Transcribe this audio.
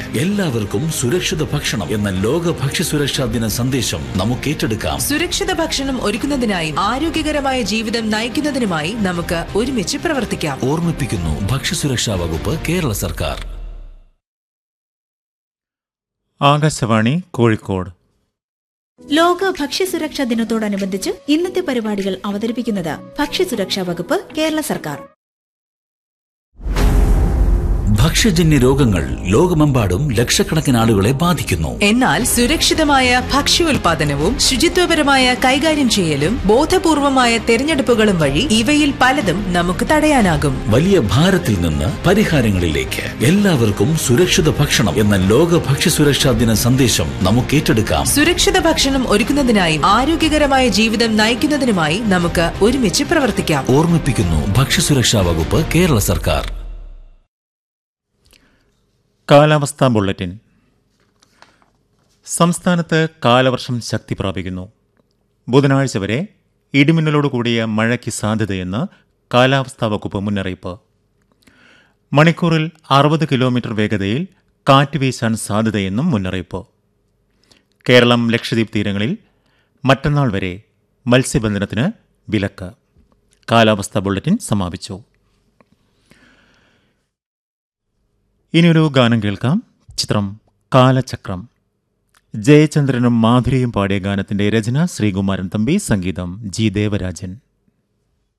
എല്ലാവർക്കും സുരക്ഷിത ഭക്ഷണം എന്ന ലോക ഭക്ഷ്യസുരക്ഷാ ദിന സന്ദേശം നമുക്ക് ഏറ്റെടുക്കാം സുരക്ഷിത ഭക്ഷണം ഒരുക്കുന്നതിനായും ആരോഗ്യകരമായ ജീവിതം നയിക്കുന്നതിനുമായി നമുക്ക് ഒരുമിച്ച് പ്രവർത്തിക്കാം ഓർമ്മിപ്പിക്കുന്നു ഭക്ഷ്യസുരക്ഷാ വകുപ്പ് കേരള സർക്കാർ ആകാശവാണി കോഴിക്കോട് ലോക ഭക്ഷ്യസുരക്ഷാ ദിനത്തോടനുബന്ധിച്ച് ഇന്നത്തെ പരിപാടികൾ അവതരിപ്പിക്കുന്നത് ഭക്ഷ്യസുരക്ഷാ വകുപ്പ് കേരള സർക്കാർ ഭക്ഷ്യജന്യ രോഗങ്ങൾ ലോകമെമ്പാടും ലക്ഷക്കണക്കിന് ആളുകളെ ബാധിക്കുന്നു എന്നാൽ സുരക്ഷിതമായ ഭക്ഷ്യോൽപാദനവും ശുചിത്വപരമായ കൈകാര്യം ചെയ്യലും ബോധപൂർവമായ തെരഞ്ഞെടുപ്പുകളും വഴി ഇവയിൽ പലതും നമുക്ക് തടയാനാകും വലിയ ഭാരത്തിൽ നിന്ന് പരിഹാരങ്ങളിലേക്ക് എല്ലാവർക്കും സുരക്ഷിത ഭക്ഷണം എന്ന ലോക ഭക്ഷ്യസുരക്ഷാ ദിന സന്ദേശം നമുക്ക് ഏറ്റെടുക്കാം സുരക്ഷിത ഭക്ഷണം ഒരുക്കുന്നതിനായും ആരോഗ്യകരമായ ജീവിതം നയിക്കുന്നതിനുമായി നമുക്ക് ഒരുമിച്ച് പ്രവർത്തിക്കാം ഓർമ്മിപ്പിക്കുന്നു ഭക്ഷ്യസുരക്ഷാ വകുപ്പ് കേരള സർക്കാർ കാലാവസ്ഥാ ബുള്ളറ്റിൻ സംസ്ഥാനത്ത് കാലവർഷം ശക്തി പ്രാപിക്കുന്നു ബുധനാഴ്ച വരെ ഇടിമിന്നലോട് കൂടിയ മഴയ്ക്ക് സാധ്യതയെന്ന് കാലാവസ്ഥാ വകുപ്പ് മുന്നറിയിപ്പ് മണിക്കൂറിൽ അറുപത് കിലോമീറ്റർ വേഗതയിൽ കാറ്റ് വീശാൻ സാധ്യതയെന്നും മുന്നറിയിപ്പ് കേരളം ലക്ഷദ്വീപ് തീരങ്ങളിൽ മറ്റന്നാൾ വരെ മത്സ്യബന്ധനത്തിന് വിലക്ക് കാലാവസ്ഥാ ബുള്ളറ്റിൻ സമാപിച്ചു ഇനിയൊരു ഗാനം കേൾക്കാം ചിത്രം കാലചക്രം ജയചന്ദ്രനും മാധുരിയും പാടിയ ഗാനത്തിന്റെ രചന ശ്രീകുമാരൻ തമ്പി സംഗീതം ജി ദേവരാജൻ